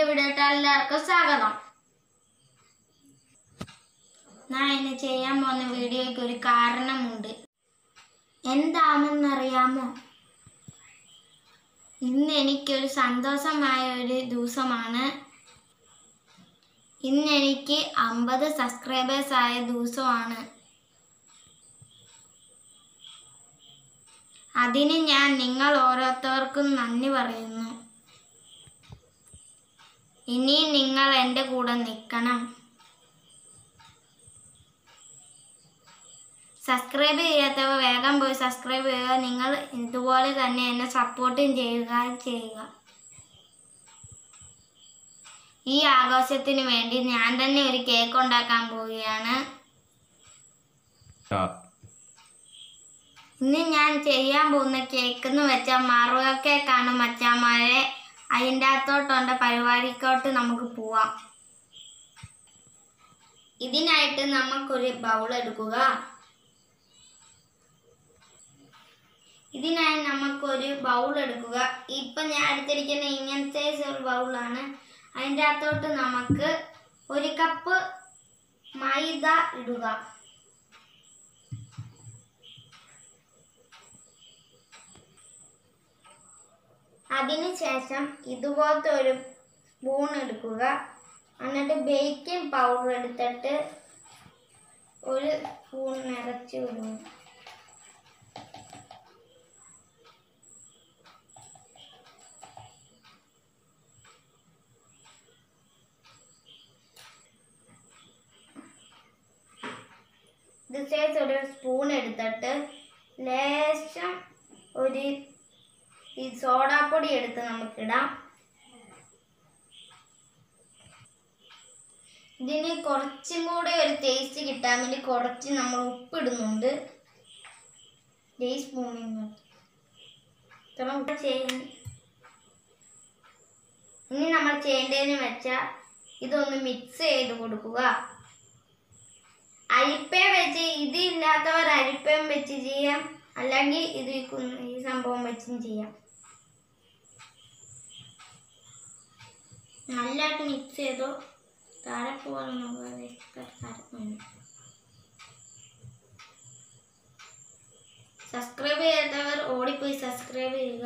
പുതിയ വീഡിയോട്ട് എല്ലാവർക്കും സ്വാഗതം ഞാൻ ഇന്ന് ചെയ്യാൻ പോകുന്ന വീഡിയോയ്ക്ക് ഒരു കാരണമുണ്ട് എന്താണെന്നറിയാമോ ഇന്ന് എനിക്കൊരു സന്തോഷമായ ഒരു ദിവസമാണ് ഇന്ന് എനിക്ക് അമ്പത് സബ്സ്ക്രൈബേഴ്സ് ആയ ദിവസമാണ് അതിന് ഞാൻ നിങ്ങൾ ഓരോരുത്തർക്കും നന്ദി പറയുന്നു ഇനി നിങ്ങൾ എൻ്റെ കൂടെ നിൽക്കണം സബ്സ്ക്രൈബ് ചെയ്യാത്തവർ വേഗം പോയി സബ്സ്ക്രൈബ് ചെയ്യുക നിങ്ങൾ ഇതുപോലെ തന്നെ എന്നെ സപ്പോർട്ടും ചെയ്യുക ചെയ്യുക ഈ ആഘോഷത്തിന് വേണ്ടി ഞാൻ തന്നെ ഒരു കേക്ക് ഉണ്ടാക്കാൻ പോവുകയാണ് ഇന്ന് ഞാൻ ചെയ്യാൻ പോകുന്ന കേക്ക് എന്ന് വെച്ചാൽ മറുക കേക്കാണ് മച്ചാമാരെ അതിൻ്റെ അകത്തോട്ടുണ്ട് പരിപാടിക്കോട്ട് നമുക്ക് പോവാം ഇതിനായിട്ട് നമുക്കൊരു ബൗൾ എടുക്കുക ഇതിനായി നമുക്കൊരു ബൗൾ എടുക്കുക ഇപ്പം ഞാൻ എടുത്തിരിക്കുന്ന ഇങ്ങനത്തെ ഒരു ബൗളാണ് അതിൻ്റെ അകത്തോട്ട് നമുക്ക് ഒരു കപ്പ് മൈദ ഇടുക അതിനുശേഷം ഇതുപോലത്തെ ഒരു സ്പൂൺ എടുക്കുക എന്നിട്ട് ബേക്കിംഗ് പൗഡർ എടുത്തിട്ട് ഒരു സ്പൂൺ നിറച്ച് വിടുക ഇത് ഒരു സ്പൂൺ എടുത്തിട്ട് ലേശം ഒരു ഈ സോഡാപ്പൊടി എടുത്ത് നമുക്കിടാം ഇതിന് കുറച്ചും കൂടെ ഒരു ടേസ്റ്റ് കിട്ടാൻ വേണ്ടി കുറച്ച് നമ്മൾ ഉപ്പിടുന്നുണ്ട് ഈ സ്പൂണിൽ നിന്ന് ഇത്ര ഉപ്പ് ചെയ്യണം ഇനി നമ്മൾ ചെയ്യേണ്ടതെന്ന് വെച്ചാൽ ഇതൊന്ന് മിക്സ് ചെയ്ത് കൊടുക്കുക അരിപ്പയും വെച്ച് ഇതില്ലാത്തവർ അരിപ്പയും വെച്ച് ചെയ്യാം അല്ലെങ്കിൽ ഇത് ഈ കു- ഈ സംഭവം വെച്ചും ചെയ്യാം നല്ലതായിട്ട് മിക്സ് ചെയ്തോ താഴെ പോകാൻ നോക്കാതെ സബ്സ്ക്രൈബ് ചെയ്യാത്തവർ ഓടിപ്പോയി സബ്സ്ക്രൈബ് ചെയ്യുക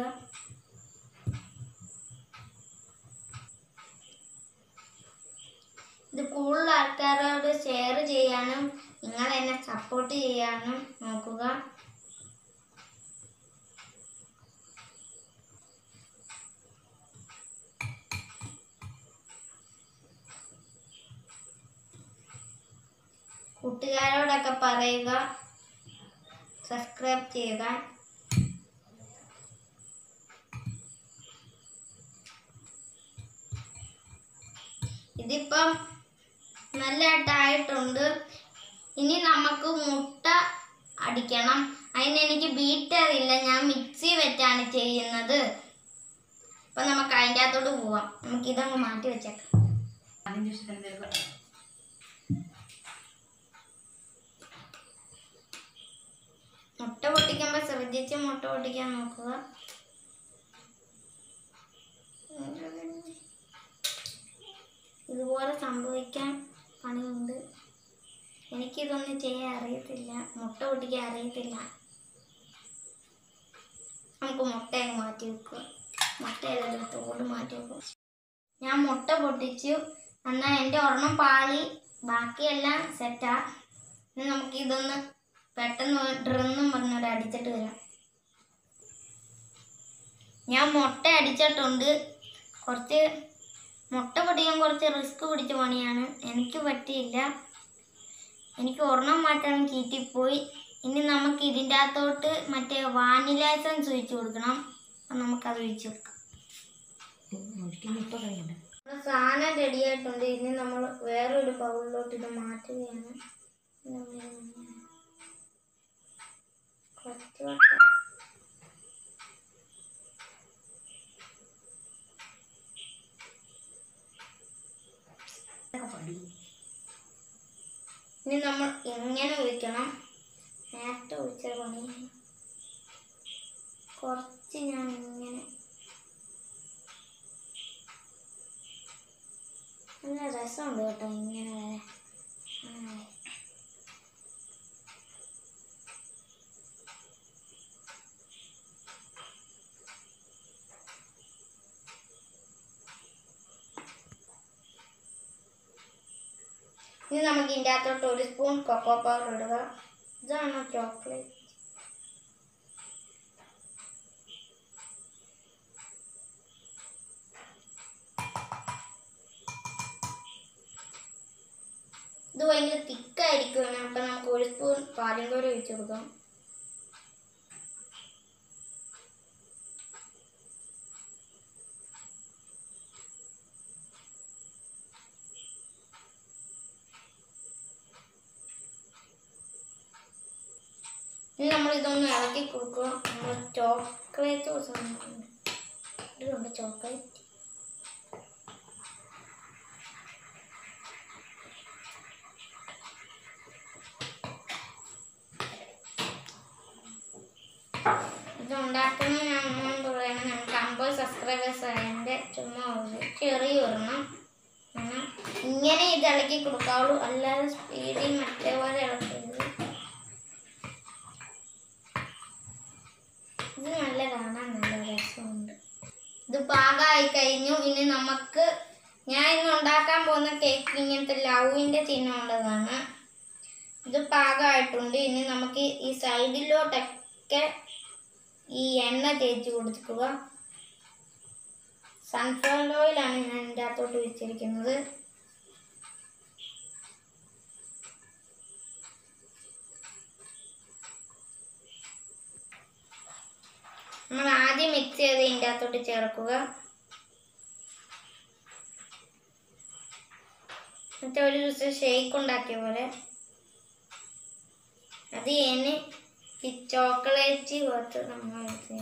ഇത് കൂടുതൽ ആൾക്കാരോട് ഷെയർ ചെയ്യാനും നിങ്ങൾ എന്നെ സപ്പോർട്ട് ചെയ്യാനും നോക്കുക കൂട്ടുകാരോടൊക്കെ പറയുക സബ്സ്ക്രൈബ് ചെയ്യുക ഇതിപ്പം നല്ലതായിട്ടുണ്ട് ഇനി നമുക്ക് മുട്ട അടിക്കണം അതിന് എനിക്ക് ബീറ്റർ ഇല്ല ഞാൻ മിക്സി വെച്ചാണ് ചെയ്യുന്നത് അപ്പൊ നമുക്ക് അതിൻ്റെ അകത്തോട്ട് പോവാം നമുക്ക് ഇതങ്ങ് മാറ്റി വെച്ചേക്കാം മുട്ട പൊട്ടിക്കുമ്പോൾ ശ്രദ്ധിച്ച് മുട്ട പൊട്ടിക്കാൻ നോക്കുക ഇതുപോലെ സംഭവിക്കാൻ പണിയുണ്ട് എനിക്കിതൊന്നും ചെയ്യാൻ അറിയത്തില്ല മുട്ട പൊട്ടിക്കാൻ അറിയത്തില്ല നമുക്ക് മുട്ടയെ മാറ്റി വെക്കുക മുട്ടയുടെ തോട് മാറ്റി വെക്കും ഞാൻ മുട്ട പൊട്ടിച്ചു എന്നാൽ എൻ്റെ ഒരെണ്ണം പാളി ബാക്കിയെല്ലാം സെറ്റാ ഇനി നമുക്ക് ഇതൊന്ന് പെട്ടെന്ന് ഡ്രെന്നും പറഞ്ഞൊരു അടിച്ചിട്ട് വരാം ഞാൻ മുട്ട അടിച്ചിട്ടുണ്ട് കുറച്ച് മുട്ട പൊട്ടിക്കാൻ കുറച്ച് റിസ്ക് പിടിച്ച പണിയാണ് എനിക്ക് പറ്റിയില്ല എനിക്ക് ഒരെണ്ണം മാറ്റാൻ കീറ്റിപ്പോയി ഇനി നമുക്ക് ഇതിൻ്റെ അകത്തോട്ട് മറ്റേ വാനില എസൻസ് ഒഴിച്ചു കൊടുക്കണം അപ്പം നമുക്കത് ഒഴിച്ചു കൊടുക്കാം നമ്മുടെ സാധനം റെഡി ആയിട്ടുണ്ട് ഇനി നമ്മൾ വേറൊരു ബൗളിലോട്ട് ഇത് മാറ്റുകയാണ് കുറച്ച് വട്ടം ഇനി നമ്മൾ ഇങ്ങനെ ഒഴിക്കണം നേരത്തെ ഒഴിച്ച പണി കുറച്ച് ഞാൻ ഇങ്ങനെ ഇനി നമുക്ക് ഇതിൻ്റെ അകത്തോട്ട് ഒരു സ്പൂൺ കൊക്കോ പൗഡർ ഇടുക ഇതാണോ ചോക്ലേറ്റ് ഇത് ഭയങ്കര തിക്കായിരിക്കും അപ്പം നമുക്ക് ഒരു സ്പൂൺ പാലും കൂടി ഒഴിച്ചു കൊടുക്കാം ഇനി നമ്മൾ ഇതൊന്ന് ഇളക്കി കൊടുക്കുക നമ്മൾ ചോക്ലേറ്റ് ഇതുണ്ട് ചോക്ലേറ്റ് ഇത് ഉണ്ടാക്കുന്ന ഞാൻ അമ്മയോട് പറയണം ഞങ്ങൾക്ക് അമ്പത് സബ്സ്ക്രൈബേഴ്സ് ആയതിൻ്റെ ചുമ്മാ ഒരു ചെറിയ ഒരെണ്ണം അങ്ങനെ ഇങ്ങനെ ഇത് ഇളക്കി കൊടുക്കാവുള്ളൂ അല്ലാതെ സ്പീഡിൽ മറ്റേ പോലെ ഇളക്കരുത് ഇത് നല്ല കാണാൻ നല്ല രസമുണ്ട് ഇത് പാകമായി കഴിഞ്ഞു ഇനി നമുക്ക് ഞാൻ ഇന്ന് ഉണ്ടാക്കാൻ പോകുന്ന കേക്ക് ഇങ്ങനത്തെ ലവിൻ്റെ ചിഹ്നമുള്ളതാണ് ഇത് പാകമായിട്ടുണ്ട് ഇനി നമുക്ക് ഈ സൈഡിലോട്ടൊക്കെ ഈ എണ്ണ തേച്ച് കൊടുക്കുക സൺഫ്ലവർ ഓയിലാണ് ഞാൻ ഇതിൻ്റെ അകത്തോട്ട് വെച്ചിരിക്കുന്നത് നമ്മൾ ആദ്യം മിക്സ് ചെയ്ത് ഇതിൻ്റെ അകത്തോട്ട് ചേർക്കുക എന്നിട്ട് ഒരു ദിവസം ഷേക്ക് ഉണ്ടാക്കിയ പോലെ അത് കഴിഞ്ഞ് ഈ ചോക്ലേറ്റ് കുറച്ച് നമ്മൾ എടുത്ത്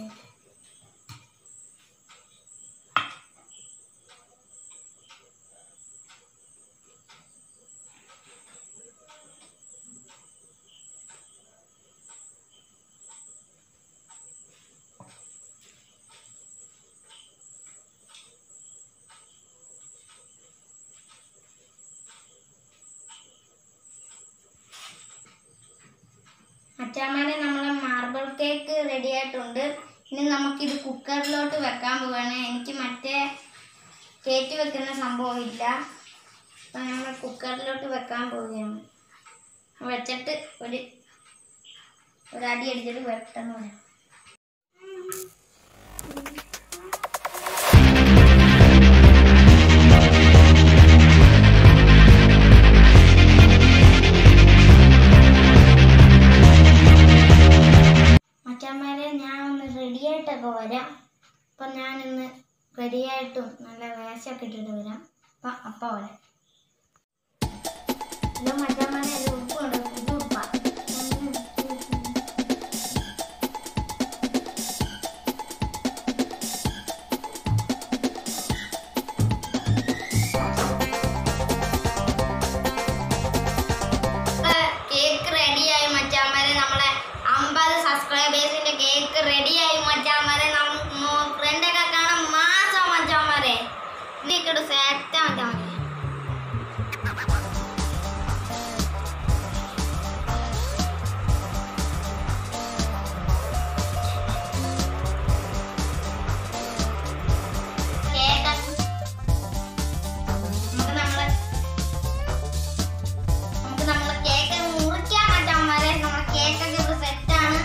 അച്ചാമ്മേടെ നമ്മളെ മാർബിൾ കേക്ക് റെഡി ആയിട്ടുണ്ട് ഇനി നമുക്കിത് കുക്കറിലോട്ട് വെക്കാൻ പോവുകയാണ് എനിക്ക് മറ്റേ കയറ്റി വെക്കുന്ന സംഭവം ഇല്ല അപ്പം നമ്മൾ കുക്കറിലോട്ട് വെക്കാൻ പോവുകയാണ് വെച്ചിട്ട് ഒരു ഒരു അടി അടിച്ചിട്ട് വെട്ടണം വരാം മച്ചന്മാരെ ഞാൻ ഒന്ന് റെഡിയായിട്ടൊക്കെ വരാം അപ്പം ഞാനിന്ന് റെഡിയായിട്ടും നല്ല വേഷമൊക്കെ ഇട്ടിട്ട് വരാം അപ്പം അപ്പം വരാം ഹലോ മച്ചന്മാരെ ഇത് ഉപ്പുണ്ട് ഇത് ഉപ്പാ കേക്ക് റെഡിയായി മച്ചാമാരെ നമ്മളെ അമ്പത് സബ്സ്ക്രൈബേഴ്സിന്റെ കേക്ക് റെഡിയായി മച്ചാമാരെ ഫ്രണ്ടൊക്കെ കാണാൻ മാസം മച്ചാമാരെ ഇതിക്കട് സെറ്റ് മച്ചാമാരെ കേക്ക് നമുക്ക് നമ്മളെ നമുക്ക് നമ്മളെ കേക്ക് മുറിക്കാൻ പറ്റാൻ വരെ നമ്മളെ കേക്കൊക്കെ ഇവിടെ സെറ്റാണ്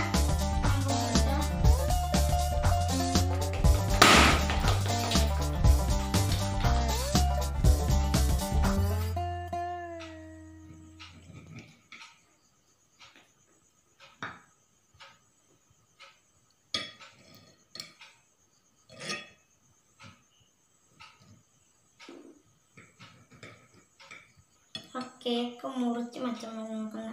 ആ കേക്ക് മുറിച്ച് മച്ചാൻ മതി നോക്കുന്ന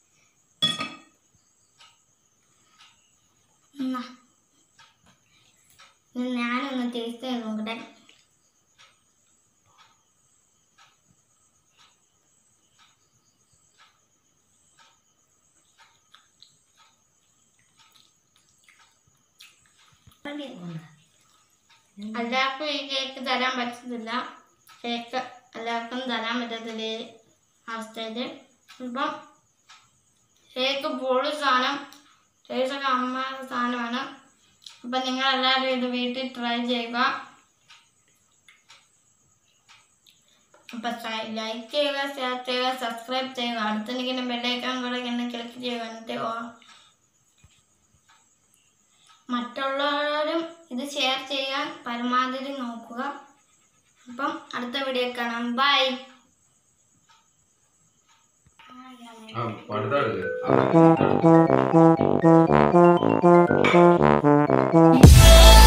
എന്നാ. ഇനി ഞാനൊന്ന് ടേസ്റ്റ് ചെയ്ത് നോക്കട്ടെ എല്ലാവർക്കും ഈ കേക്ക് തരാൻ പറ്റത്തില്ല കേക്ക് എല്ലാവർക്കും തരാൻ പറ്റത്തില്ല ഈ അവസ്ഥയിൽ ഇപ്പം കേക്ക് പൊളി സാധനം ടേസ്റ്റൊക്കെ അമ്മ സാധനമാണ് അപ്പം നിങ്ങളെല്ലാവരും ഇത് വീട്ടിൽ ട്രൈ ചെയ്യുക അപ്പം ലൈക്ക് ചെയ്യുക ഷെയർ ചെയ്യുക സബ്സ്ക്രൈബ് ചെയ്യുക അടുത്തിരിക്കുന്ന ബെല്ലൈക്കാൻ കൂടെ എന്നെ ക്ലിക്ക് ചെയ്യുക എന്നിട്ട് ഓ- മറ്റുള്ളവരും ഇത് ഷെയർ ചെയ്യാൻ പരമാവധി നോക്കുക അപ്പം അടുത്ത വീഡിയോ കാണാം ബൈ ആ പടുത്താട്